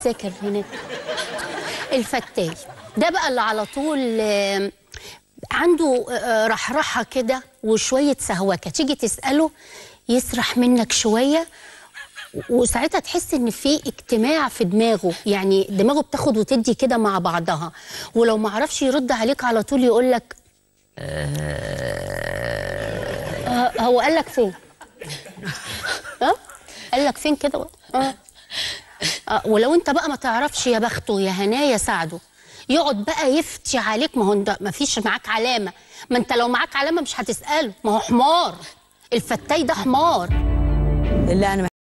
تفتكر هناك الفتاي ده بقى اللي على طول آه، عنده آه، رحرحه كده وشويه سهوكه تيجي تساله يسرح منك شويه وساعتها تحس ان في اجتماع في دماغه يعني دماغه بتاخد وتدي كده مع بعضها ولو ما عرفش يرد عليك على طول يقول لك آه هو قال لك فين ها قال لك فين كده اه آه، ولو انت بقى ما تعرفش يا بخته يا هناه يا سعده يقعد بقى يفتي عليك ما هو انت ما فيش معاك علامه ما انت لو معاك علامه مش هتساله ما هو حمار الفتاي ده حمار اللي انا